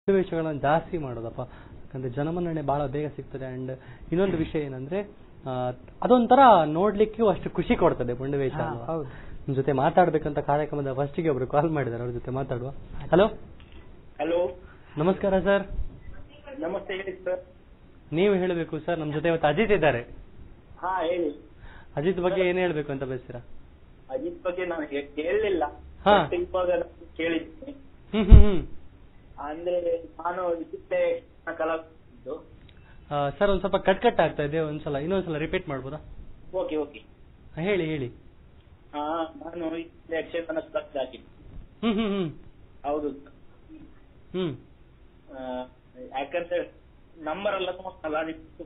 ಸನ್ನಿವೇಶಗಳನ್ನು ಜಾಸ್ತಿ ಮಾಡೋದಪ್ಪ ಯಾಕಂದ್ರೆ ಜನಮನ್ನಣೆ ಬಹಳ ಬೇಗ ಸಿಗ್ತದೆ ಅಂಡ್ ಇನ್ನೊಂದು ವಿಷಯ ಏನಂದ್ರೆ ಆ, ಅದೊಂಥರ ನೋಡ್ಲಿಕ್ಕೂ ಅಷ್ಟು ಖುಷಿ ಕೊಡ್ತದೆ ಮುಂಡವೇಶ ಹಾ, ಅಲ್ವಾ? ಹೌದು. ನಿಮ್ ಜೊತೆ ಮಾತಾಡ್ಬೇಕಂತ ಕಾರ್ಯಕ್ರಮದ ಫಸ್ಟಿಗೆ ಒಬ್ರು ಕಾಲ್ ಮಾಡಿದ್ದಾರೆ ಅವ್ರ ಜೊತೆ ಮಾತಾಡುವ ಹಲೋ ಹಲೋ ನಮಸ್ಕಾರ ಸರ್ ನಮಸ್ತೆ ಹೇಳಿ ಸರ್ ನೀವು ಹೇಳಬೇಕು ಸರ್ ನಮ್ ಜೊತೆ ಇವತ್ತು ಅಜಿತ್ ಇದ್ದಾರೆ ಹಾ ಹೇಳಿ ಅಜಿತ್ ಬಗ್ಗೆ ಏನ್ ಹೇಳ್ಬೇಕು ಅಂತ ಬಯಸ್ತೀರಾ ಅಜಿತ್ ಬಗ್ಗೆ ನಾನು ಹೇ- ಕೇಳಲಿಲ್ಲ ಹಾ. But ಇವಾಗ ನಾನು ಕೇಳಿದ್ದೀನಿ ಹ್ಮ್ ಹ್ಮ್ ಹ್ಮ್ ಅಂದ್ರೆ ನಾನು ಇದ್ದೆ ಕಲಾವಿದ್ದು ಆ, ಸರ್ ಒಂದ್ ಸ್ವಲ್ಪ ಕಟ್ ಕಟ್ ಆಗ್ತಾ ಇದೆ ಒಂದ್ಸಲ ಇನ್ನೊಂದ್ಸಲ ರಿಪೀಟ್ ಮಾಡ್ಬೋದಾ ಓಕೆ ಓಕೆ ಆ, ಹೇಳಿ ಹೇಳಿ ಹಾ ನಾನು ಇದ್ದೆ ಯಕ್ಷಗಾನ ಸ್ಪರ್ಧಾಗಿದ್ದೆ ಹ್ಮ್ ಹ್ಮ್ ಹ್ಮ್ ಹೌದು ಹ್ಮ್ ಆ, ಯಾಕಂದ್ರೆ ನಂಬರ್ ಎಲ್ಲ ನೋಡ್ತಲ್ಲ ನಿಮ್ದು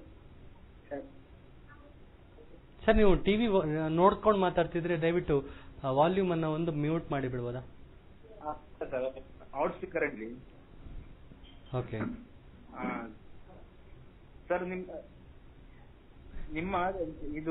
ಸರ್ ನೀವು ಟಿವಿ ನೋಡ್ಕೊಂಡು ಮಾತಾಡ್ತಿದ್ರೆ ದಯವಿಟ್ಟು ವಾಲ್ಯೂಮ್ ಅನ್ನ ಒಂದು ಮ್ಯೂಟ್ ಮಾಡಿ ಬಿಡ್ಬೋದಾ ಔಟ್ ಸ್ಪೀಕರ್ ಅಲ್ಲಿ ಓಕೆ ಸರ್ ನಿಮ್ ನಿಮ್ಮ ಇದು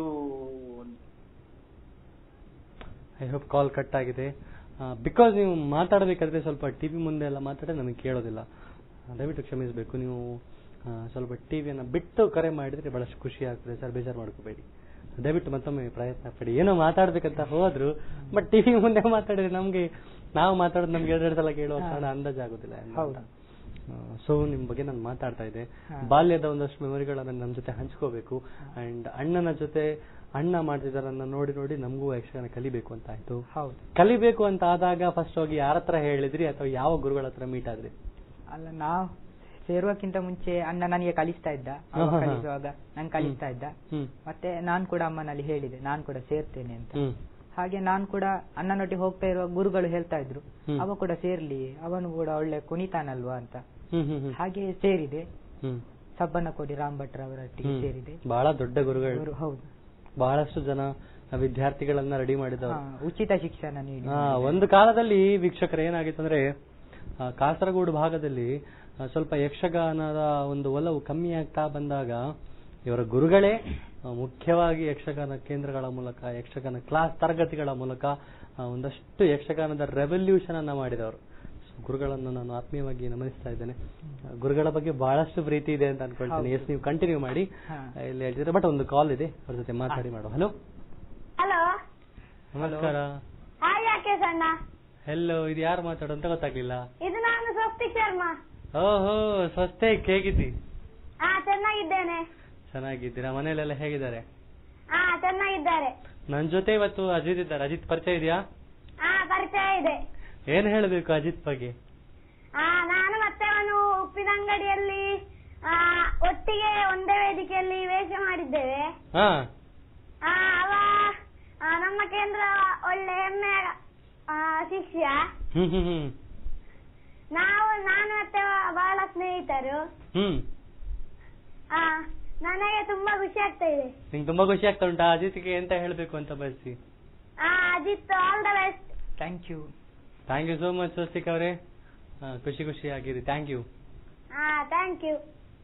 ಐ ಹೋಪ್ ಕಾಲ್ ಕಟ್ ಆಗಿದೆ ಬಿಕಾಸ್ ನೀವು ಮಾತಾಡಬೇಕಾದ್ರೆ ಸ್ವಲ್ಪ ಟಿವಿ ಮುಂದೆ ಎಲ್ಲ ಮಾತಾಡಿದ್ರೆ ನಮಗೆ ಕೇಳೋದಿಲ್ಲ ಆ, ದಯವಿಟ್ಟು ಕ್ಷಮಿಸಬೇಕು ನೀವು ಆ, ಸ್ವಲ್ಪ ಟಿವಿಯನ್ನು ಬಿಟ್ಟು ಕರೆ ಮಾಡಿದ್ರೆ ಬಹಳಷ್ಟು ಖುಷಿ ಆಗ್ತದೆ ಸರ್ ಬೇಜಾರು ಮಾಡ್ಕೋಬೇಡಿ ದಯವಿಟ್ಟು ಮತ್ತೊಮ್ಮೆ ಪ್ರಯತ್ನ ಪಡಿ ಏನೋ ಮಾತಾಡ್ಬೇಕಂತ ಹೋದ್ರು ಬಟ್ ಟಿವಿ ಮುಂದೆ ಮಾತಾಡಿದ್ರೆ ನಮ್ಗೆ ನಾವು ಮಾತಾಡೋದು ನಮ್ಗೆ ಎರಡೆರಡು ಸಲ ಕೇಳುವ ಹಾ. ಕಾರಣ ಅಂದಾಜಾಗೋದಿಲ್ಲ ಹೌದು. ಸೊ ನಿಮ್ ಬಗ್ಗೆ ನಾನು ಮಾತಾಡ್ತಾ ಇದ್ದೆ ಹಾ. ಬಾಲ್ಯದ ಒಂದಷ್ಟು ಮೆಮೊರಿಗಳನ್ನ ನಮ್ಮ ಜೊತೆ ಹಂಚ್ಕೋಬೇಕು ಅಂಡ್ ಅಣ್ಣನ ಜೊತೆ ಅಣ್ಣ ಮಾಡ್ತಿದ್ದಾರನ್ನ ನೋಡಿ ನೋಡಿ ನಮಗೂ ಯಕ್ಷಗಾನ ಕಲಿಬೇಕು ಅಂತ ಆಯ್ತು ಹೌದು ಕಲಿಬೇಕು ಅಂತ ಆದಾಗ ಫಸ್ಟ್ ಹೋಗಿ ಯಾರ ಹತ್ರ ಹೇಳಿದ್ರಿ ಅಥವಾ ಯಾವ ಗುರುಗಳ ಹತ್ರ ಮೀಟ್ ಆದ್ರಿ ಅಲ್ಲ ನಾವು ಸೇರುವಕ್ಕಿಂತ ಮುಂಚೆ ಅಣ್ಣ ನನಗೆ ಕಲಿಸ್ತಾ ಇದ್ದ ಅವ ಹಾ, ಹಾ, ಹಾ. ಕಲಿಸುವಾಗ ನಂಗೆ ಕಲಿಸ್ತಾ ಇದ್ದ ಹ್ಮ್ ಮತ್ತೆ ನಾನ್ ಕೂಡ ಅಮ್ಮನಲ್ಲಿ ಹೇಳಿದೆ ನಾನ್ ಕೂಡ ಸೇರ್ತೇನೆ ಅಂತ ಹ್ಮ್ ಹಾಗೆ ನಾನ್ ಕೂಡ ಅಣ್ಣನೊಟ್ಟಿಗೆ ಹೋಗ್ತಾ ಇರುವ ಗುರುಗಳು ಹೇಳ್ತಾ ಇದ್ರು ಹ್ಮ್. ಅವ ಕೂಡ ಸೇರ್ಲಿ ಅವನು ಕೂಡ ಒಳ್ಳೆ ಕುಣಿತಾನಲ್ವಾ ಅಂತ ಹ್ಮ್ ಹ್ಮ್ ಹ್ಮ್ ಹಾಗೆ ಸೇರಿದೆ ಹ್ಮ್ ಸಬ್ಬನ್ನ ಕೊಡಿ ರಾಮ್ ಭಟ್ರ ಅವರೊಟ್ಟಿಗೆ ಹ್ಮ್. ಸೇರಿದೆ ಬಹಳ ದೊಡ್ಡ ಗುರುಗಳು ಅವರು ಹೌದು ಬಹಳಷ್ಟು ಜನ ವಿದ್ಯಾರ್ಥಿಗಳನ್ನ ರೆಡಿ ಮಾಡಿದವರು ಹಾ, ಉಚಿತ ಶಿಕ್ಷಣ ನೀಡಿ ಆ, ಒಂದು ಕಾಲದಲ್ಲಿ ವೀಕ್ಷಕರು ಏನಾಗಿತ್ತಂದ್ರೆ ಆ, ಕಾಸರಗೋಡು ಭಾಗದಲ್ಲಿ ಆ, ಸ್ವಲ್ಪ ಯಕ್ಷಗಾನದ ಒಂದು ಒಲವು ಕಮ್ಮಿ ಆಗ್ತಾ ಬಂದಾಗ ಇವರ ಗುರುಗಳೇ ಆ, ಮುಖ್ಯವಾಗಿ ಯಕ್ಷಗಾನ ಕೇಂದ್ರಗಳ ಮೂಲಕ ಯಕ್ಷಗಾನ ಕ್ಲಾಸ್ ತರಗತಿಗಳ ಮೂಲಕ ಆ, ಒಂದಷ್ಟು ಯಕ್ಷಗಾನದ ರೆವಲ್ಯೂಷನ್ ಅನ್ನ ಮಾಡಿದವರು So, ಗುರುಗಳನ್ನು ನಾನು ಆತ್ಮೀಯವಾಗಿ ನಮನಿಸ್ತಾ ಇದ್ದೇನೆ ಆ, ಗುರುಗಳ ಬಗ್ಗೆ ಬಹಳಷ್ಟು ಪ್ರೀತಿ ಇದೆ ಅಂತ ಅನ್ಕೊಳ್ತೀನಿ ಹೌದು. ಎಸ್ ನೀವು ಕಂಟಿನ್ಯೂ ಮಾಡಿ ಹಾ. ಆ, ಇಲ್ಲಿ ಹೇಳ್ತಿದ್ರೆ ಬಟ್ ಒಂದು ಕಾಲ್ ಇದೆ ಅವ್ರ ಜೊತೆ ಮಾತಾಡಿ ಮಾಡುವ ಹಲೋ ಹಲೋ ನಮಸ್ಕಾರ ಹಾಯ್ ರಾಕೇಶ್ ಅಣ್ಣ ಹೆಲೋ ಇದು ಯಾರು ಮಾತಾಡೋ ಅಂತ ಗೊತ್ತಾಗ್ಲಿಲ್ಲ ಇದು ನಾನು ಸ್ವಸ್ತಿಕ್ ಶರ್ಮಾ ಓಹೋ ಸ್ವಸ್ತೆ ಹೇಗಿದ್ದಿ ಹಾ ಚೆನ್ನಾಗಿದ್ದೇನೆ ಚೆನ್ನಾಗಿದ್ದೀರಾ ಮನೇಲೆಲ್ಲ ಹೇಗಿದ್ದಾರೆ ಹಾ ಚೆನ್ನಾಗಿದ್ದಾರೆ ನನ್ ಜೊತೆ ಇವತ್ತು ಅಜಿತ್ ಇದ್ದಾರೆ ಅಜಿತ್ ಪರಿಚಯ ಇದೆಯಾ ಹಾ ಪರಿಚಯ ಇದೆ ಏನ್ ಹೇಳಬೇಕು ಅಜಿತ್ ಬಗ್ಗೆ ಹಾ ನಾನು ಮತ್ತೆ ಅವನು ಉಪ್ಪಿನಂಗಡಿಯಲ್ಲಿ ಆ, ಒಟ್ಟಿಗೆ ಒಂದೇ ವೇದಿಕೆಯಲ್ಲಿ ವೇಷ ಮಾಡಿದ್ದೇವೆ ಹಾ ಆ, ಅವ ಆ, ನಮ್ಮ ಕೇಂದ್ರ ಒಳ್ಳೆ ಹೆಮ್ಮೆಯ ಆ, ಶಿಷ್ಯ ಹ್ಮ್ ಹ್ಮ್ ಹ್ಮ್ ನಾವು ನಾನು ಮತ್ತೆ ಅವ ಬಹಳ ಸ್ನೇಹಿತರು ಹ್ಮ್ ಆ, ನನಗೆ ತುಂಬಾ ಖುಷಿ ಆಗ್ತಾ ಇದೆ ನಿಂಗೆ ತುಂಬಾ ಖುಷಿ ಆಗ್ತಾ ಉಂಟಾ ಅಜಿತ್ಗೆ ಎಂತ ಹೇಳ್ಬೇಕು ಅಂತ ಬಯಸಿ ಆ, Ajit all the best thank you thank you so much Swastik ಅವರೇ ಆ, ಖುಷಿ ಖುಷಿ ಆಗಿರಿ ಥ್ಯಾಂಕ್ ಯು ಹಾ ಥ್ಯಾಂಕ್ ಯು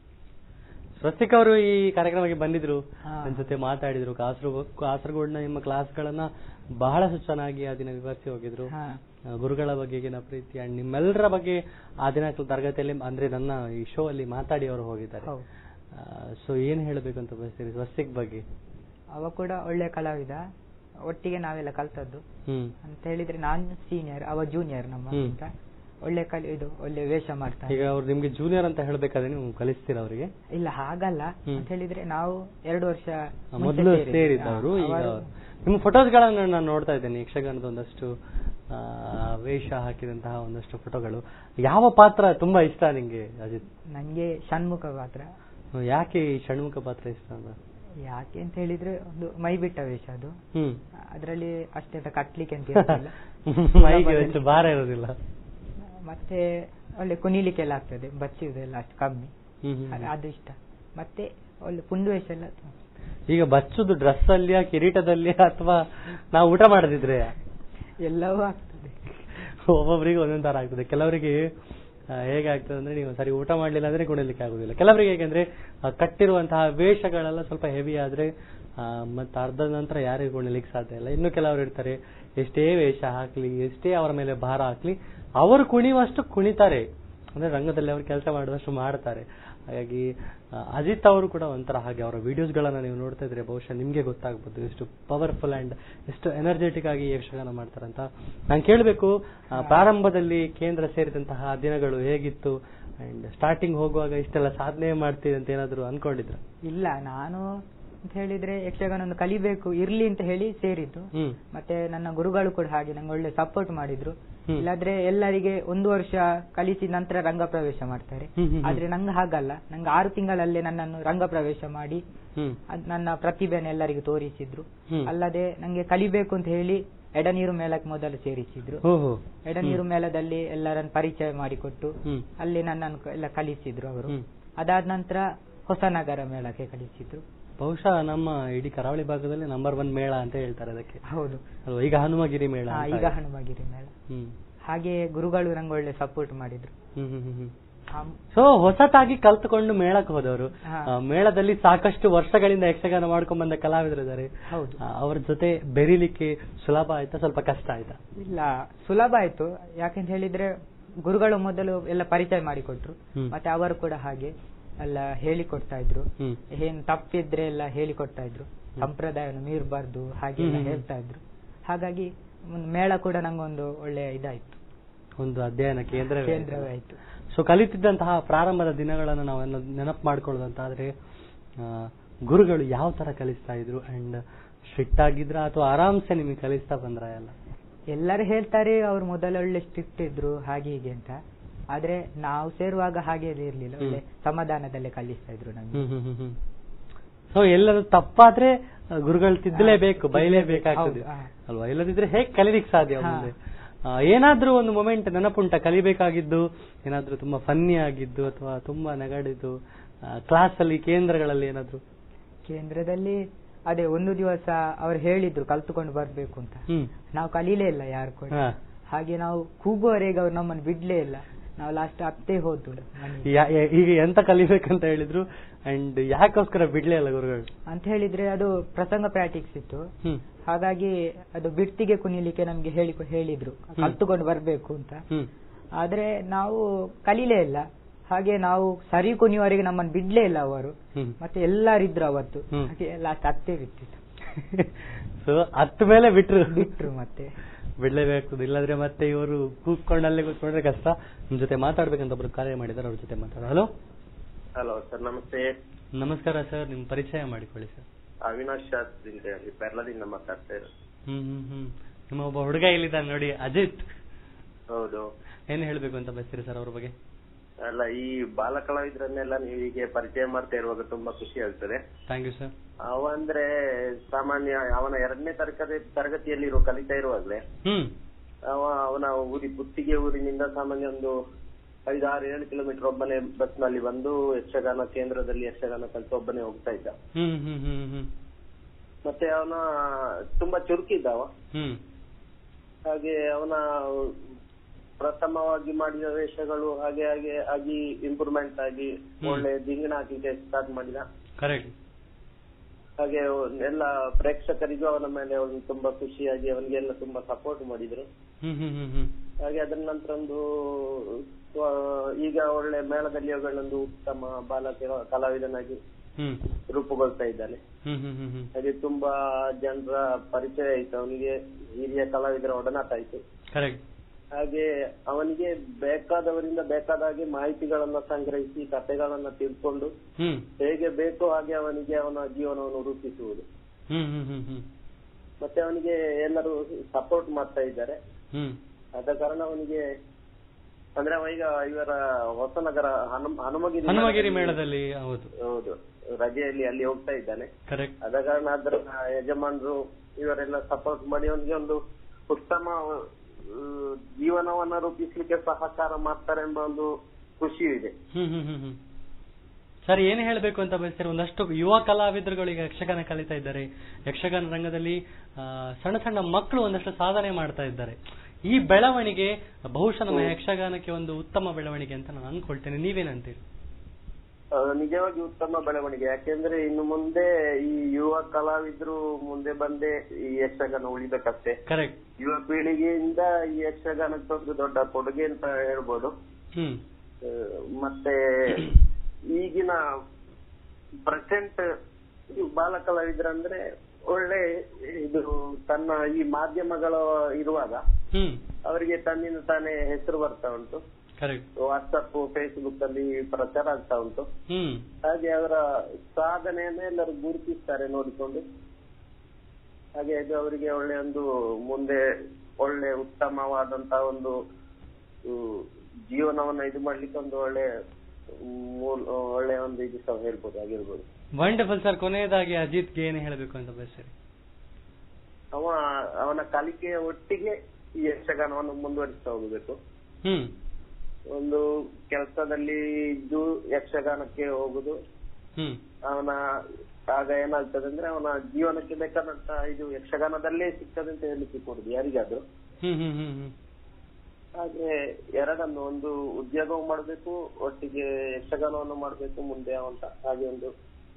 ಸ್ವಸ್ತಿಕ್ ಅವರು ಈ ಕಾರ್ಯಕ್ರಮಕ್ಕೆ ಬಂದಿದ್ರು ಹಾ. ನನ್ನ ಜೊತೆ ಮಾತಾಡಿದ್ರು ಕಾಸರಗೋ ಕಾಸರಗೋಡ್ನ ನಿಮ್ಮ ಕ್ಲಾಸ್ಗಳನ್ನ ಬಹಳಷ್ಟು ಚೆನ್ನಾಗಿ ಆ ದಿನ ವಿವರಿಸಿ ಹೋಗಿದ್ರು ಹಾ ಆ, ಗುರುಗಳ ಬಗೆಗಿನ ಪ್ರೀತಿ ಅಂಡ್ ನಿಮ್ಮೆಲ್ಲರ ಬಗ್ಗೆ ಆ ದಿನ ತರಗತಿಯಲ್ಲಿ ಅಂದ್ರೆ ನನ್ನ ಈ ಶೋ ಅಲ್ಲಿ ಮಾತಾಡಿ ಅವರು ಹೋಗಿದ್ದಾರೆ ಹೌದು ಸೊ ಏನ್ ಹೇಳ್ಬೇಕು ಅಂತ ಬಯಸ್ತೀರಿ ಸ್ವಸ್ತಿಕ್ ಬಗ್ಗೆ ಅವ ಕೂಡ ಒಳ್ಳೆ ಕಲಾವಿದ ಒಟ್ಟಿಗೆ ನಾವೆಲ್ಲ ಕಲ್ತದ್ದು ಹ್ಮ್ ಅಂತ ಹೇಳಿದ್ರೆ ನಾನು ಸೀನಿಯರ್ ಅವ ಜೂನಿಯರ್ ನಮ್ಮ ಹ್ಮ್. ಅಂತ ಒಳ್ಳೆ ಕಲಿ ಇದು ಒಳ್ಳೆ ವೇಷ ಮಾಡ್ತಾನೆ ಈಗ ಅವ್ರು ನಿಮ್ಗೆ ಜೂನಿಯರ್ ಅಂತ ಹೇಳ್ಬೇಕಾದ್ರೆ ನೀವು ಕಲಿಸ್ತೀರಾ ಅವರಿಗೆ ಇಲ್ಲ ಹಾಗಲ್ಲ ಹ್ಮ್. ಅಂತ ಹೇಳಿದ್ರೆ ನಾವು ಎರಡು ವರ್ಷ ಮುಂಚೆ ಮೊದಲು ಸೇರಿದ್ವಿ. ಸೇರಿದ್ದವರು ಹಾ, ಈಗ ಅವರು ನಿಮ್ಮ ಫೋಟೋಸ್ಗಳನ್ನು ನಾನು ನೋಡ್ತಾ ಇದ್ದೇನೆ ಯಕ್ಷಗಾನದ ಒಂದಷ್ಟು ಆ, ವೇಷ ಹಾಕಿದಂತಹ ಒಂದಷ್ಟು ಫೋಟೋಗಳು ಯಾವ ಪಾತ್ರ ತುಂಬಾ ಇಷ್ಟ ನಿಂಗೆ ಅಜಿತ್ ನಂಗೆ ಷಣ್ಮುಖ ಪಾತ್ರ ಯಾಕೆ ಈ ಷಣ್ಮುಖ ಪಾತ್ರ ಇಷ್ಟ ಅಂತ ಯಾಕೆ ಅಂತ ಹೇಳಿದ್ರೆ ಒಂದು ಮೈ ಬಿಟ್ಟ ವೇಷ ಅದು ಹ್ಮ್ ಅದರಲ್ಲಿ ಅಷ್ಟೆಲ್ಲ ಕಟ್ಲಿಕ್ಕೆ ಅಂತ ಇರೋದಿಲ್ಲ. ಮೈಗೆ ಹೆಚ್ಚು ಭಾರ ಇರೋದಿಲ್ಲ ಮತ್ತೆ ಒಳ್ಳೆ ಕುಣಿಲಿಕ್ಕೆಲ್ಲ ಆಗ್ತದೆ ಬಚ್ಚಿಯುವುದೆಲ್ಲ ಅಷ್ಟು ಕಮ್ಮಿ ಹ್ಮ್, ಹ್ಮ್, ಅದು- ಹ್ಮ್. ಅದು ಇಷ್ಟ ಮತ್ತೆ ಒಳ್ಳೆ ಪುಂಡು ವೇಷ ಎಲ್ಲ ಈಗ ಬಚ್ಚುದು ಡ್ರೆಸ್ ಅಲ್ಲಿಯಾ ಕಿರೀಟದಲ್ಲಿ ಅಥವಾ ನಾವು ಊಟ ಮಾಡದಿದ್ರೆ ಎಲ್ಲವೂ ಆಗ್ತದೆ ಒಬ್ಬೊಬ್ಬರಿಗೆ ಒಂದೊಂದ್ ತರ ಆಗ್ತದೆ ಕೆಲವರಿಗೆ ಆ, ಹೇಗೆ ಆಗ್ತದೆ ಅಂದ್ರೆ ನೀವು ಸರಿ ಊಟ ಮಾಡ್ಲಿಲ್ಲ ಅಂದ್ರೆ ಕುಣಿಲಿಕ್ಕೆ ಆಗುದಿಲ್ಲ ಕೆಲವರಿಗೆ ಹೇಗೆಂದ್ರೆ ಆ, ಕಟ್ಟಿರುವಂತಹ ವೇಷಗಳೆಲ್ಲ ಸ್ವಲ್ಪ ಹೆವಿ ಆದ್ರೆ ಆ, ಮತ್ತೆ ಅರ್ಧದ ನಂತರ ಯಾರಿಗೂ ಕುಣಿಲಿಕ್ಕೆ ಸಾಧ್ಯ ಇಲ್ಲ ಇನ್ನು ಕೆಲವರು ಇರ್ತಾರೆ ಎಷ್ಟೇ ವೇಷ ಹಾಕ್ಲಿ ಎಷ್ಟೇ ಅವರ ಮೇಲೆ ಭಾರ ಹಾಕ್ಲಿ ಅವರು ಕುಣಿಯುವಷ್ಟು ಕುಣಿತಾರೆ ಅಂದ್ರೆ ರಂಗದಲ್ಲಿ ಅವರು ಕೆಲಸ ಮಾಡಿದಷ್ಟು ಮಾಡ್ತಾರೆ ಹಾಗಾಗಿ ಆ, ಅಜಿತ್ ಅವರು ಕೂಡ ಒಂಥರ ಹಾಗೆ ಅವರ ವಿಡಿಯೋಸ್ ಗಳನ್ನ ನೀವು ನೋಡ್ತಾ ಇದ್ರೆ ಬಹುಶಃ ನಿಮ್ಗೆ ಗೊತ್ತಾಗ್ಬೋದು ಎಷ್ಟು ಪವರ್ಫುಲ್ ಅಂಡ್ ಎಷ್ಟು ಎನರ್ಜೆಟಿಕ್ ಆಗಿ ಯಕ್ಷಗಾನ ಮಾಡ್ತಾರೆ ಅಂತ ನಾನು ಕೇಳಬೇಕು ಪ್ರಾರಂಭದಲ್ಲಿ ಕೇಂದ್ರ ಸೇರಿದಂತಹ ದಿನಗಳು ಹೇಗಿತ್ತು ಅಂಡ್ ಸ್ಟಾರ್ಟಿಂಗ್ ಹೋಗುವಾಗ ಇಷ್ಟೆಲ್ಲ ಸಾಧನೆ ಮಾಡ್ತೀವಿ ಅಂತ ಏನಾದ್ರು ಅನ್ಕೊಂಡಿದ್ರ ಇಲ್ಲ ನಾನು ಅಂತ ಹೇಳಿದ್ರೆ ಯಕ್ಷಗಾನ ಒಂದು ಕಲಿಬೇಕು ಇರ್ಲಿ ಅಂತ ಹೇಳಿ ಸೇರಿದ್ದು ಹ್ಮ್ ಮತ್ತೆ ನನ್ನ ಗುರುಗಳು ಕೂಡ ಹಾಗೆ ನಂಗೆ ಒಳ್ಳೆ ಸಪೋರ್ಟ್ ಮಾಡಿದ್ರು ಹ್ಮ್. ಇಲ್ಲಾದ್ರೆ ಎಲ್ಲರಿಗೆ ಒಂದು ವರ್ಷ ಕಲಿಸಿದ ನಂತರ ರಂಗ ಪ್ರವೇಶ ಮಾಡ್ತಾರೆ ಹ್ಮ್, ಹ್ಮ್, ಹ್ಮ್. ಆದ್ರೆ ನಂಗೆ ಹಾಗಲ್ಲ ನಂಗೆ ಆರು ತಿಂಗಳಲ್ಲೇ ನನ್ನನ್ನು ರಂಗ ಪ್ರವೇಶ ಮಾಡಿ ಹ್ಮ್ ಅದ್ ನನ್ನ ಪ್ರತಿಭೆನ ಎಲ್ಲರಿಗೂ ತೋರಿಸಿದ್ರು ಹ್ಮ್. ಅಲ್ಲದೆ ನಂಗೆ ಕಲಿಬೇಕು ಅಂತ ಹೇಳಿ ಎಡನೀರು ಮೇಳಕ್ಕೆ ಮೊದಲು ಸೇರಿಸಿದ್ರು ಹೋ ಹೋ ಎಡನೀರು ಮೇಳದಲ್ಲಿ ಎಲ್ಲರನ್ನು ಪರಿಚಯ ಮಾಡಿಕೊಟ್ಟು ಹ್ಮ್ ಅಲ್ಲಿ ನನ್ನನ್ನು ಕ- ಎಲ್ಲ ಕಲಿಸಿದ್ರು ಅವರು ಹ್ಮ್. ಅದಾದ ನಂತರ ಹೊಸನಗರ ಮೇಳಕ್ಕೆ ಕಲಿಸಿದ್ರು ಬಹುಶಃ ನಮ್ಮ ಇಡೀ ಕರಾವಳಿ ಭಾಗದಲ್ಲಿ ನಂಬರ್ ಒನ್ ಮೇಳ ಅಂತ ಹೇಳ್ತಾರೆ ಅದಕ್ಕೆ ಹೌದು ಅಲ್ವಾ ಈಗ ಹನುಮಗಿರಿ ಮೇಳ ಹಾ, ಅಂತ ಈಗ ಇದೆ. ಹನುಮಗಿರಿ ಮೇಳ ಹ್ಮ್ ಹಾಗೆ ಗುರುಗಳು ನಂಗೆ ಒಳ್ಳೆ ಸಪೋರ್ಟ್ ಮಾಡಿದ್ರು ಹ್ಮ್ ಹ್ಮ್ ಹ್ಮ್ ಹ್ಮ್ ಆಮ್- ಸೊ ಹೊಸತಾಗಿ ಕಲ್ತುಕೊಂಡು ಮೇಳಕ್ಕೆ ಹೋದವರು ಹಾ. ಆ, ಮೇಳದಲ್ಲಿ ಸಾಕಷ್ಟು ವರ್ಷಗಳಿಂದ ಯಕ್ಷಗಾನ ಮಾಡ್ಕೊಂಡ್ ಬಂದ ಕಲಾವಿದರು ಇದ್ದಾರೆ ಹೌದು ಆ, ಅವ್ರ ಜೊತೆ ಬೆರೀಲಿಕ್ಕೆ ಸುಲಭ ಆಯ್ತಾ ಸ್ವಲ್ಪ ಕಷ್ಟ ಆಯ್ತಾ ಇಲ್ಲ ಸುಲಭ ಆಯ್ತು ಯಾಕೆಂತ ಹೇಳಿದ್ರೆ ಗುರುಗಳು ಮೊದಲು ಎಲ್ಲ ಪರಿಚಯ ಮಾಡಿಕೊಟ್ರು ಹ್ಮ್. ಮತ್ತೆ ಅವರು ಕೂಡ ಹಾಗೆ ಎಲ್ಲ ಹೇಳಿಕೊಡ್ತಾ ಇದ್ರು ಹ್ಮ್ ಏನ್ ತಪ್ಪಿದ್ರೆ ಎಲ್ಲ ಹೇಳಿಕೊಡ್ತಾ ಇದ್ರು ಸಂಪ್ರದಾಯವನ್ನು ಮೀರಬಾರ್ದು ಹಾಗೆ ಎಲ್ಲ ಹ್ಮ್. ಹೇಳ್ತಾ ಇದ್ರು ಹಾಗಾಗಿ ಒಂದು ಮೇಳ ಕೂಡ ನಂಗೊಂದು ಒಳ್ಳೆ ಇದಾಯ್ತು ಒಂದು ಅಧ್ಯಯನ ಕೇಂದ್ರ ಕೇಂದ್ರವೇ ಆಯ್ತು ಸೊ ಕಲಿತಿದ್ದಂತಹ ಪ್ರಾರಂಭದ ದಿನಗಳನ್ನು ನಾವೆಲ್ಲ ನೆನಪು ಮಾಡ್ಕೊಳ್ಳೋದಂತಾದ್ರೆ ಆ, ಗುರುಗಳು ಯಾವ ತರ ಕಲಿಸ್ತಾ ಇದ್ರು ಅಂಡ್ ಸ್ಟ್ರಿಕ್ಟ್ ಆಗಿದ್ರ ಅಥವಾ ಆರಾಮ್ಸೆ ನಿಮಗೆ ಕಲಿಸ್ತಾ ಬಂದ್ರ ಎಲ್ಲ ಎಲ್ಲರೂ ಹೇಳ್ತಾರೆ ಅವ್ರು ಮೊದಲು ಒಳ್ಳೆ ಸ್ಟ್ರಿಕ್ಟ್ ಇದ್ರು ಹಾಗೆ ಹೀಗೆ ಅಂತ ಆದ್ರೆ ನಾವು ಸೇರುವಾಗ ಹಾಗೆ ಇರ್ಲಿಲ್ಲ ಒಳ್ಳೆ ಸಮಾಧಾನದಲ್ಲೇ ಕಲಿಸ್ತಾ ಇದ್ರು ನಮ್ಗೆ ಹ್ಮ್ ಹ್ಮ್ ಹ್ಮ್ ಹ್ಮ್ ಸೊ ಎಲ್ಲರೂ ತಪ್ಪಾದ್ರೆ ಆ, ಗುರುಗಳು ತಿದ್ದಲೇಬೇಕು ಹಾ, ಬೈಲೇಬೇಕಾಗ್ತದೆ ಹೌದು, ಹಾ. ಅಲ್ವಾ ಇಲ್ಲದಿದ್ರೆ ಹೇಗ್ ಕಲೀಲಿಕ್ಕೆ ಸಾಧ್ಯ ಹಾ. ಮುಂದೆ ಆ, ಏನಾದ್ರೂ ಒಂದು ಮೊಮೆಂಟ್ ನೆನಪುಂಟ ಕಲಿಬೇಕಾಗಿದ್ದು ಏನಾದ್ರೂ ತುಂಬಾ ಫನ್ನಿ ಆಗಿದ್ದು ಅಥವಾ ತುಂಬಾ ನಗಡಿದ್ದು ಕ್ಲಾಸ್ ಅಲ್ಲಿ ಕೇಂದ್ರಗಳಲ್ಲಿ ಏನಾದ್ರೂ ಕೇಂದ್ರದಲ್ಲಿ ಅದೇ ಒಂದು ದಿವಸ ಅವ್ರು ಹೇಳಿದ್ರು ಕಲ್ತುಕೊಂಡು ಬರ್ಬೇಕು ಅಂತ ಹ್ಮ್ ನಾವು ಕಲೀಲೇ ಇಲ್ಲ ಯಾರು ಕೂಡ ಹಾ. ಹಾಗೆ ನಾವು ಕೂಗುವವರೆಗೆ ಅವ್ರು ನಮ್ಮನ್ನು ಬಿಡ್ಲೇ ಇಲ್ಲ ನಾವು ಲಾಸ್ಟ್ ಅತ್ತೇ ಹೋದ್ದು ಮನೆಗೆ. ಯಾ- ಯಾ- ಈಗ ಎಂತ ಕಲಿಬೇಕಂತ ಹೇಳಿದ್ರು ಅಂಡ್ ಯಾಕೋಸ್ಕರ ಬಿಡ್ಲೇ ಅಲ್ಲ ಗುರುಗಳು ಅಂತ ಹೇಳಿದ್ರೆ ಅದು ಪ್ರಸಂಗ ಪ್ರಾಕ್ಟಿಕ್ಸ್ ಇತ್ತು ಹ್ಮ್ ಹಾಗಾಗಿ ಅದು ಬಿಡ್ತಿಗೆ ಕುಣಿಲಿಕ್ಕೆ ನಮ್ಗೆ ಹೇಳಿ ಹೇಳಿದ್ರು ಕಲ್ತುಕೊಂಡು ಬರ್ಬೇಕು ಅಂತ ಹ್ಮ್ ಆದ್ರೆ ನಾವು ಕಲೀಲೇ ಇಲ್ಲ ಹಾಗೆ ನಾವು ಸರಿ ಕುಣಿಯುವವರೆಗೆ ನಮ್ಮನ್ನು ಬಿಡ್ಲೇ ಇಲ್ಲ ಅವರು ಹ್ಮ್ ಮತ್ತೆ ಎಲ್ಲರಿದ್ರು ಅವತ್ತು ಹ್ಮ್. ಹಾಗೆ ಲಾಸ್ಟ್ ಅತ್ತೇ ಬಿಟ್ಟಿತ್ತು ಸೊ ಹತ್ತ ಮೇಲೆ ಬಿಟ್ರು ಬಿಟ್ರು ಮತ್ತೆ ಬಿಡ್ಲೇಬೇಕಾಗ್ತದೆ ಇಲ್ಲಾಂದ್ರೆ ಮತ್ತೆ ಇವರು ಕೂತ್ಕೊಂಡಲ್ಲೇ ಕೂತ್ಕೊಂಡ್ರೆ ಕಷ್ಟ ನಿಮ್ ಜೊತೆ ಮಾತಾಡ್ಬೇಕಂತ ಒಬ್ರು ಕಾರ್ಯ ಮಾಡಿದಾರೆ ಅವ್ರ ಜೊತೆ ಮಾತಾಡ ಹಲೋ ಹಲೋ ಸರ್ ನಮಸ್ತೆ ನಮಸ್ಕಾರ ಸರ್ ನಿಮ್ ಪರಿಚಯ ಮಾಡಿಕೊಳ್ಳಿ ಸರ್ ಅವಿನಾಶ್ ಶಾಸ್ತ್ರಿ ಅಂತ ಹೇಳಿ ಪೆರ್ಲದಿಂದ ಮಾತಾಡ್ತಾ ಇರೋದು ಹ್ಮ್ ಹ್ಮ್ ಹ್ಮ್ ನಿಮ್ಮ ಒಬ್ಬ ಹುಡುಗ ಇಲ್ಲಿದ್ದಾನೆ ನೋಡಿ ಅಜಿತ್ ಹೌದು ಏನ್ ಹೇಳ್ಬೇಕು ಅಂತ ಬಯಸ್ತೀರಿ ಸರ್ ಅವ್ರ ಬಗ್ಗೆ ಅಲ್ಲ ಈ ಬಾಲ ಕಲಾವಿದ್ರನ್ನೆಲ್ಲ ನೀವು ಹೀಗೆ ಪರಿಚಯ ಮಾಡ್ತಾ ಇರುವಾಗ ತುಂಬಾ ಖುಷಿ ಆಗ್ತದೆ ಥ್ಯಾಂಕ್ ಯು ಸರ್ ಅವ ಅಂದ್ರೆ ಸಾಮಾನ್ಯ ಅವನ ಎರಡನೇ ತರಗತಿ ತರಗತಿಯಲ್ಲಿ ಇರೋ ಕಲಿತಾ ಇರುವಾಗ್ಲೇ ಹ್ಮ್ ಅವ ಅವನ ಊರಿ ಪುತ್ತಿಗೆ ಊರಿನಿಂದ ಸಾಮಾನ್ಯ ಒಂದು ಐದಾರು ಏಳು ಕಿಲೋಮೀಟರ್ ಒಬ್ಬನೇ ಬಸ್ ನಲ್ಲಿ ಬಂದು ಯಕ್ಷಗಾನ ಕೇಂದ್ರದಲ್ಲಿ ಯಕ್ಷಗಾನ ಕಲಿತು ಒಬ್ಬನೇ ಹೋಗ್ತಾ ಇದ್ದ ಹ್ಮ್ ಹ್ಮ್ ಹ್ಮ್ ಹ್ಮ್ ಮತ್ತೆ ಅವನ ತುಂಬಾ ಚುರುಕಿದ್ದ ಅವ ಹ್ಮ್ ಹಾಗೆ ಅವನ ಪ್ರಥಮವಾಗಿ ಮಾಡಿದ ವೇಷಗಳು ಹಾಗೆ ಹಾಗೆ ಆಗಿ ಇಂಪ್ರೂವ್ಮೆಂಟ್ ಆಗಿ ಒಳ್ಳೆ ದಿಂಗಿಣ ಹಾಕ್ಲಿಕ್ಕೆ ಸ್ಟಾರ್ಟ್ ಮಾಡಿದ ಕರೆಕ್ಟ್ ಹಾಗೆ ಎಲ್ಲ ಪ್ರೇಕ್ಷಕರಿಗೂ ಅವನ ಮೇಲೆ ಒಂದು ತುಂಬಾ ಖುಷಿಯಾಗಿ ಅವನಿಗೆಲ್ಲ ತುಂಬಾ ಸಪೋರ್ಟ್ ಮಾಡಿದ್ರು ಹ್ಮ್ ಹ್ಮ್ ಹ್ಮ್ ಹ್ಮ್ ಹಾಗೆ ಅದರ ನಂತರ ಒಂದು ಆ, ಈಗ ಒಳ್ಳೆ ಮೇಳದಲ್ಲಿ ಅವುಗಳೊಂದು ಉತ್ತಮ ಬಾಲ ಕೆಲ- ಕಲಾವಿದನಾಗಿ ಹ್ಮ್ ರೂಪುಗೊಳ್ತಾ ಇದ್ದಾನೆ ಹ್ಮ್ ಹ್ಮ್ ಹ್ಮ್ ಹ್ಮ್ ಹಾಗೆ ತುಂಬಾ ಜನರ ಪರಿಚಯ ಆಯ್ತು ಅವನಿಗೆ ಹಿರಿಯ ಕಲಾವಿದರ ಒಡನಾಟ ಆಯ್ತು ಕರೆಕ್ಟ್ ಹಾಗೆ ಅವನಿಗೆ ಬೇಕಾದವರಿಂದ ಬೇಕಾದ ಹಾಗೆ ಮಾಹಿತಿಗಳನ್ನ ಸಂಗ್ರಹಿಸಿ ಕಥೆಗಳನ್ನ ತಿಳ್ಕೊಂಡು ಹ್ಮ್ ಹೇಗೆ ಬೇಕೋ ಹಾಗೆ ಅವನಿಗೆ ಅವನ ಜೀವನವನ್ನು ರೂಪಿಸುವುದು ಹ್ಮ್ ಹ್ಮ್ ಹ್ಮ್ ಹ್ಮ್ ಮತ್ತೆ ಅವನಿಗೆ ಎಲ್ಲರೂ ಸಪೋರ್ಟ್ ಮಾಡ್ತಾ ಇದ್ದಾರೆ ಹ್ಮ್ ಆದ ಕಾರಣ ಅವನಿಗೆ ಅಂದ್ರೆ ಅವ ಈಗ ಇವರ ಹೊಸನಗರ ಹನುಮ ಹನುಮಗಿರಿ ಹನುಮಗಿರಿ ಮೇಳದಲ್ಲಿ ಹೌದು ಹೌದು ರಜೆಯಲ್ಲಿ ಅಲ್ಲಿ ಹೋಗ್ತಾ ಇದ್ದಾನೆ ಕರೆಕ್ಟ್ ಆದ ಕಾರಣ ಅದರ ಯಜಮಾನರು ಇವರೆಲ್ಲ ಸಪೋರ್ಟ್ ಮಾಡಿ ಅವನಿಗೆ ಒಂದು ಉತ್ತಮ ಆ, ಜೀವನವನ್ನ ರೂಪಿಸ್ಲಿಕ್ಕೆ ಸಹಕಾರ ಮಾಡ್ತಾರೆ ಎಂಬ ಒಂದು ಖುಷಿಯೂ ಇದೆ ಹ್ಮ್ ಹ್ಮ್ ಹ್ಮ್ ಹ್ಮ್ ಸರ್ ಏನ್ ಹೇಳ್ಬೇಕು ಅಂತ ಬಯಸ್ತಾರೆ ಒಂದಷ್ಟು ಯುವ ಕಲಾವಿದರುಗಳು ಈಗ ಯಕ್ಷಗಾನ ಕಲಿತಾ ಇದ್ದಾರೆ ಯಕ್ಷಗಾನ ರಂಗದಲ್ಲಿ ಆ, ಸಣ್ಣ ಸಣ್ಣ ಮಕ್ಕಳು ಒಂದಷ್ಟು ಸಾಧನೆ ಮಾಡ್ತಾ ಇದ್ದಾರೆ ಈ ಬೆಳವಣಿಗೆ ಬಹುಶಃ ನಮ್ಮ ಯಕ್ಷಗಾನಕ್ಕೆ ಒಂದು ಉತ್ತಮ ಬೆಳವಣಿಗೆ ಅಂತ ನಾನು ಅನ್ಕೊಳ್ತೇನೆ ನೀವೇನಂತೀರಿ ಆ, ನಿಜವಾಗಿ ಉತ್ತಮ ಬೆಳವಣಿಗೆ ಯಾಕೆಂದ್ರೆ ಇನ್ನು ಮುಂದೆ ಈ ಯುವ ಕಲಾವಿದ್ರು ಮುಂದೆ ಬಂದೆ ಈ ಯಕ್ಷಗಾನ ಉಳಿಬೇಕಷ್ಟೇ ಕರೆಕ್ಟ್ ಯುವ ಪೀಳಿಗೆಯಿಂದ ಈ ಯಕ್ಷಗಾನಕ್ಕೆ ಒಂದು ದೊಡ್ಡ ಕೊಡುಗೆ ಅಂತ ಹೇಳ್ಬೋದು ಹ್ಮ್ ಆ, ಮತ್ತೆ ಈಗಿನ ಪ್ರೆಸೆಂಟ್ ಬಾಲ ಕಲಾವಿದ್ರಂದ್ರೆ ಒಳ್ಳೆ ಇದು ತನ್ನ ಈ ಮಾಧ್ಯಮಗಳು ಇರುವಾಗ ಹ್ಮ್ ಅವರಿಗೆ ತನ್ನಿಂದ ತಾನೇ ಹೆಸರು ಬರ್ತಾ ಉಂಟು ಕರೆಕ್ಟ್ ವಾಟ್ಸಪ್ ಫೇಸ್ಬುಕ್ ಅಲ್ಲಿ ಪ್ರಚಾರ ಆಗ್ತಾ ಉಂಟು ಹ್ಮ್ ಹಾಗೆ ಅವರ ಸಾಧನೆಯನ್ನ ಎಲ್ಲರೂ ಗುರುತಿಸ್ತಾರೆ ನೋಡಿಕೊಂಡು ಹಾಗೆ ಅದು ಅವರಿಗೆ ಒಳ್ಳೆ ಒಂದು ಮುಂದೆ ಒಳ್ಳೆ ಉತ್ತಮವಾದಂತ ಒಂದು ಹ್ಮ್, ಜೀವನವನ್ನ ಇದು ಮಾಡ್ಲಿಕ್ಕೆ ಒಂದು ಒಳ್ಳೆ ಮೂಲ ಒಳ್ಳೆ ಒಂದು ಇದು ಸಹ ಹೇಳ್ಬೋದು ಆಗಿರ್ಬೋದು ವಂಡರ್ಫುಲ್ ಸರ್ ಕೊನೆಯದಾಗಿ ಅಜಿತ್ಗೆ ಏನು ಹೇಳಬೇಕು ಅಂತ ಬಯಸ್ತೀರಿ ಅವ ಅವನ ಕಲಿಕೆಯ ಒಟ್ಟಿಗೆ ಈ ಯಕ್ಷಗಾನವನ್ನು ಮುಂದುವರಿಸ್ತಾ ಹೋಗಬೇಕು ಹ್ಮ್ ಒಂದು ಕೆಲಸದಲ್ಲಿ ಇದ್ದು ಯಕ್ಷಗಾನಕ್ಕೆ ಹೋಗುದು ಹ್ಮ್ ಅವನ ಆಗ ಏನಾಗ್ತದೆ ಅಂದ್ರೆ ಅವನ ಜೀವನಕ್ಕೆ ಬೇಕಾದಂತ ಇದು ಯಕ್ಷಗಾನದಲ್ಲೇ ಸಿಗ್ತದೆ ಅಂತ ಹೇಳಲಿಕ್ಕೆ ಕೊಡುದು ಯಾರಿಗಾದ್ರೂ ಹ್ಮ್ ಹ್ಮ್ ಹ್ಮ್ ಹ್ಮ್ ಹಾಗೆ ಎರಡನ್ನು ಒಂದು ಉದ್ಯೋಗವು ಮಾಡಬೇಕು ಒಟ್ಟಿಗೆ ಯಕ್ಷಗಾನವನ್ನು ಮಾಡಬೇಕು ಮುಂದೆ ಅಂತ ಹಾಗೆ ಒಂದು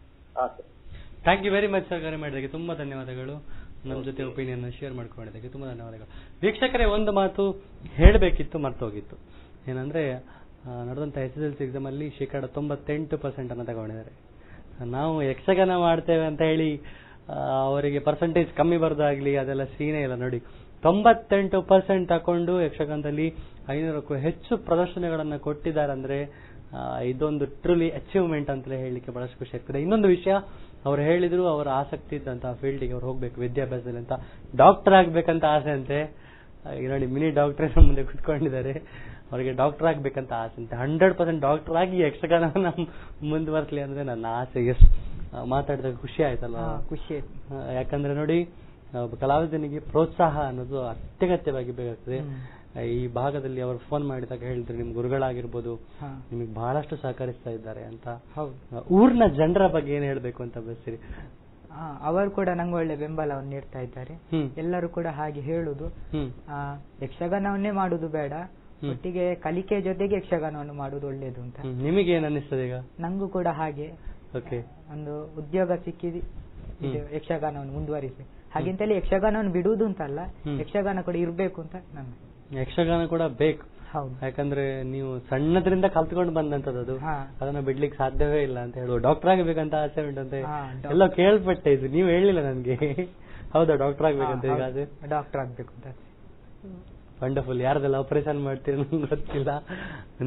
ಆಸೆ thank you very much sir ಕರೆ ಮಾಡಿದ್ದಕ್ಕೆ ತುಂಬಾ ಧನ್ಯವಾದಗಳು ನಮ್ಮ ಜೊತೆ ಒಪಿನಿಯನ್ ಶೇರ್ ಮಾಡ್ಕೊಂಡಿದ್ದಕ್ಕೆ ತುಂಬಾ ಧನ್ಯವಾದಗಳು ವೀಕ್ಷಕರೇ ಒಂದು ಮಾತು ಹೇಳಬೇಕಿತ್ತು ಮರ್ತೋಗಿತ್ತು ಏನಂದ್ರೆ ಆ, ನಡೆದಂತ S S L C exam ಅಲ್ಲಿ ಶೇಕಡ ತೊಂಬತ್ತೆಂಟು ಪರ್ಸೆಂಟ್ ಅನ್ನ ತಗೊಂಡಿದ್ದಾರೆ ನಾವು ಯಕ್ಷಗಾನ ಮಾಡ್ತೇವೆ ಅಂತ ಹೇಳಿ ಆ, ಅವರಿಗೆ ಪರ್ಸೆಂಟೇಜ್ ಕಮ್ಮಿ ಬರೋದಾಗ್ಲಿ ಅದೆಲ್ಲ ಸೀನೇ ಇಲ್ಲ ನೋಡಿ ತೊಂಬತ್ತೆಂಟು ಪರ್ಸೆಂಟ್ ತಕೊಂಡು ಯಕ್ಷಗಾನದಲ್ಲಿ ಐನೂರಕ್ಕೂ ಹೆಚ್ಚು ಪ್ರದರ್ಶನಗಳನ್ನ ಕೊಟ್ಟಿದ್ದಾರೆ ಅಂದ್ರೆ ಆ, ಇದೊಂದು ಟ್ರೂಲಿ ಅಚೀವ್ಮೆಂಟ್ ಅಂತಲೇ ಹೇಳಲಿಕ್ಕೆ ಬಹಳಷ್ಟು ಖುಷಿ ಆಗ್ತದೆ ಇನ್ನೊಂದು ವಿಷಯ ಅವ್ರು ಹೇಳಿದ್ರು ಅವರ ಆಸಕ್ತಿ ಇದ್ದಂತಹ ಫೀಲ್ಡಿಗೆ ಅವ್ರು ಹೋಗ್ಬೇಕು ವಿದ್ಯಾಭ್ಯಾಸದಲ್ಲಿ ಅಂತ ಡಾಕ್ಟರ್ ಆಗ್ಬೇಕಂತ ಆಸೆ ಅಂತೆ ಆ, ಈಗ ನೋಡಿ ಮಿನಿ ಡಾಕ್ಟರ್ ಮುಂದೆ ಕುತ್ಕೊಂಡಿದ್ದಾರೆ ಅವರಿಗೆ ಡಾಕ್ಟರ್ ಆಗ್ಬೇಕಂತ ಆಸೆ ಅಂತೆ ಹಂಡ್ರೆಡ್ ಪರ್ಸೆಂಟ್ ಡಾಕ್ಟರ್ ಆಗಿ ಯಕ್ಷಗಾನವನ್ನ ಮುಂದುವರಿಸಲಿ ಅಂದ್ರೆ ನನ್ನ ಆಸೆ ಎಸ್ ಮಾತಾಡಿದಾಗ ಖುಷಿ ಆಯ್ತಲ್ವಾ ಹಾ, ಖುಷಿ ಆಯ್ತು. ಆ, ಯಾಕಂದ್ರೆ ನೋಡಿ ಒಬ್ಬ ಕಲಾವಿದನಿಗೆ ಪ್ರೋತ್ಸಾಹ ಅನ್ನೋದು ಅತ್ಯಗತ್ಯವಾಗಿ ಬೇಕಾಗ್ತದೆ ಹ್ಮ್. ಆ, ಈ ಭಾಗದಲ್ಲಿ ಅವರು ಫೋನ್ ಮಾಡಿದಾಗ ಹೇಳಿದ್ರು ನಿಮ್ ಗುರುಗಳಾಗಿರ್ಬೋದು ಹಾ. ನಿಮಗೆ ಬಹಳಷ್ಟು ಸಹಕರಿಸ್ತಾ ಇದ್ದಾರೆ ಅಂತ ಹೌದು ಆ, ಊರ್ನ ಜನರ ಬಗ್ಗೆ ಏನ್ ಹೇಳ್ಬೇಕು ಅಂತ ಬಯಸ್ತೀರಿ ಆ, ಅವರು ಕೂಡ ನಂಗೆ ಒಳ್ಳೆ ಬೆಂಬಲವನ್ನು ನೀಡ್ತಾ ಇದ್ದಾರೆ ಹ್ಮ್ ಎಲ್ಲರೂ ಕೂಡ ಹಾಗೆ ಹೇಳುದು ಹ್ಮ್ ಆ, ಯಕ್ಷಗಾನವನ್ನೇ ಮಾಡುದು ಬೇಡ ಹ್ಮ್. ಒಟ್ಟಿಗೆ ಕಲಿಕೆ ಜೊತೆಗೆ ಯಕ್ಷಗಾನವನ್ನು ಮಾಡುದು ಒಳ್ಳೇದು ಅಂತ ಹ್ಮ್. ನಿಮಗೆ ಏನ್ ಅನ್ನಿಸ್ತದೆ ಈಗ ನಂಗೂ ಕೂಡ ಹಾಗೆ ಓಕೆ ಒಂದು ಉದ್ಯೋಗ ಸಿಕ್ಕಿದಿ ಇದು ಹ್ಮ್. ಯಕ್ಷಗಾನವನ್ನು ಮುಂದುವರಿಸಿ ಹಾಗೆಂತಲೇ ಯಕ್ಷಗಾನವನ್ನು ಬಿಡುವುದು ಅಂತಲ್ಲ ಹ್ಮ್. ಯಕ್ಷಗಾನ ಕೂಡ ಇರ್ಬೇಕು ಅಂತ ನನ್ನ ಯಕ್ಷಗಾನ ಕೂಡ ಬೇಕು ಹೌದು ಯಾಕಂದ್ರೆ ನೀವು ಸಣ್ಣದ್ರಿಂದ ಕಲ್ತ್ಕೊಂಡು ಬಂದಂತದ್ದು ಅದು ಹಾ. ಅದನ್ನ ಬಿಡ್ಲಿಕ್ಕೆ ಸಾಧ್ಯವೇ ಇಲ್ಲ ಅಂತ ಹೇಳುವ ಡಾಕ್ಟರ್ ಆಗಬೇಕಂತ ಆಸೆ ಉಂಟಂತೆ ಹಾ, doc- ಎಲ್ಲೋ ಕೇಳ್ಪಟ್ಟೆ ಇದು ನೀವು ಹೇಳಿಲ್ಲ ನನ್ಗೆ ಹೌದಾ ಡಾಕ್ಟರ್ ಆಗ್ಬೇಕಂತ ಈಗ ಆಸೆ ಡಾಕ್ಟರ್ ಆಗ್ಬೇಕು ಅಂತ ವಂಡರ್ಫುಲ್ ಯಾರ್ದೆಲ್ಲ ಆಪರೇಷನ್ ಮಾಡ್ತೀರಿ ನಂಗೆ ಗೊತ್ತಿಲ್ಲ